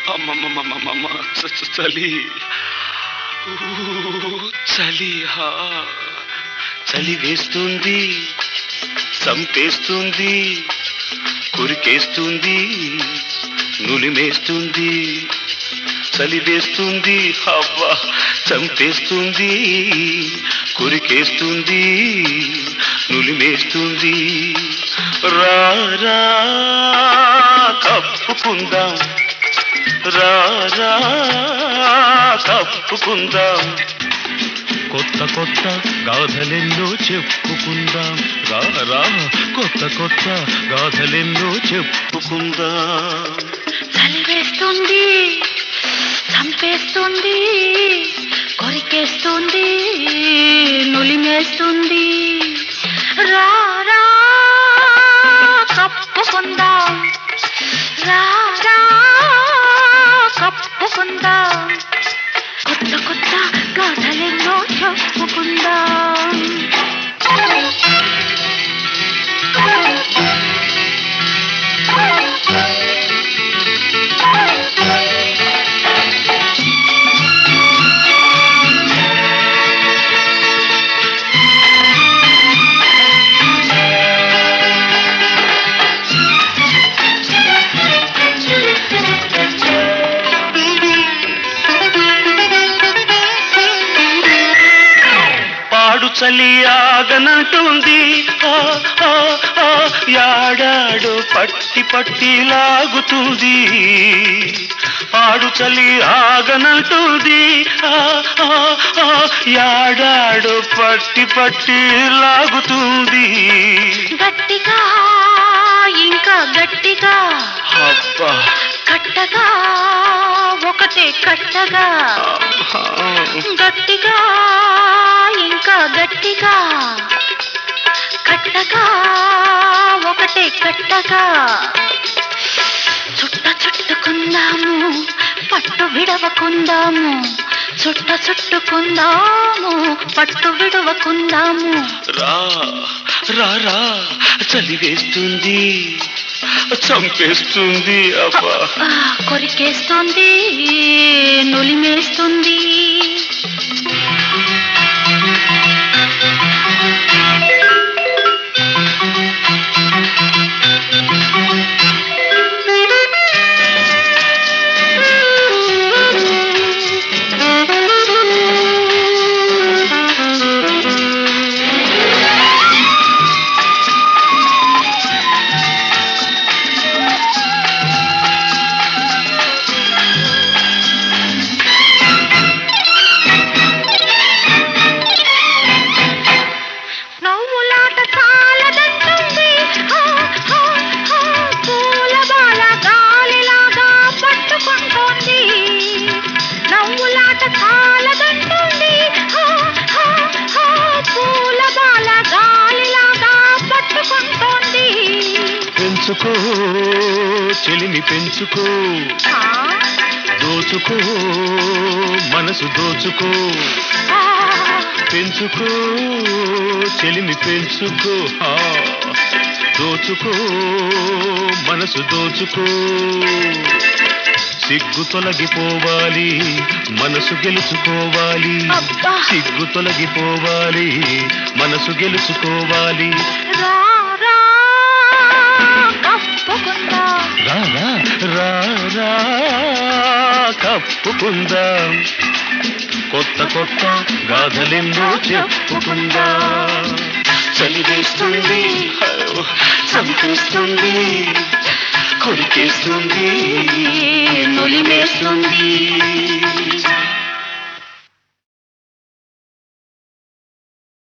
అమ్మమ్మమ్మమ్మమ్మ చ- చ- చలి ఊ, చలి హా. చలి వేస్తుంది చంపేస్తుంది కురికేస్తుంది నులిమేస్తుంది చలి వేస్తుంది అబ్బా చంపేస్తుంది కురికేస్తుంది నులిమేస్తుంది రారా కప్పుకుందాం రారా కప్పుకుందాం కొత్త కొత్త గాథలెన్నో చెప్పుకుందాం రా రా కొత్త కొత్త గాథలెన్నో చెప్పుకుందాం చలి వేస్తుంది చంపేస్తుంది కొరికేస్తుంది నులిమేస్తుంది రా రా కప్పుకుందాం రా రా కప్పుకుందాం కొత్త కొత్త గాథలెన్నో చెప్పుకుందాం పాడు చలి ఆగనంటుంది ఆ, ఆ, ఆ, యాడాడు పట్టి పట్టి లాగుతుంది పాడు చలి ఆగనంటుంది ఆ, ఆ, ఆ, యాడాడు పట్టి పట్టి లాగుతుంది గట్టిగా ఇంకా గట్టిగా అబ్బా కట్టగా ఒకటే కట్టగా అబ్బా. గట్టిగా ఇంకా గట్టిగా కట్టగా ఒకటే కట్టగా చుట్ట చుట్టుకుందాము పట్టు విడవకుందాము చుట్ట చుట్టుకుందాము పట్టు విడవకుందాము రా రా రా చలి వేస్తుంది చంపేస్తుంది అబ్బా ఆ, కొరికేస్తుంది నులిమేస్తుంది నవ్వులాట చాలదంటుంది హా, హా, హా, పూల బాల గాలిలాగా పట్టుకుంటోంది నవ్వులాట చాలదంటుంది హా, హా, హా, పూల బాల గాలిలాగా పట్టుకుంటోంది పెంచుకో చెలిమి పెంచుకో ఆ, దోచుకో మనసు దోచుకో ఆ, పెంచుకో చెలిమి పెంచుకో ఆ, దోచుకో మనసు దోచుకో సిగ్గు తొలగిపోవాలి మనసు గెలుచుకోవాలి అబ్బా. సిగ్గు తొలగిపోవాలి మనసు గెలుచుకోవాలి రా రా కప్పుకుందాం రా రా రా రా కప్పుకుందాం కొత్త కొత్త గాథలెన్నో చెప్పుకుందాం చలి వేస్తుంది చంపేస్తుంది కొరికేస్తుంది నులిమేస్తుంది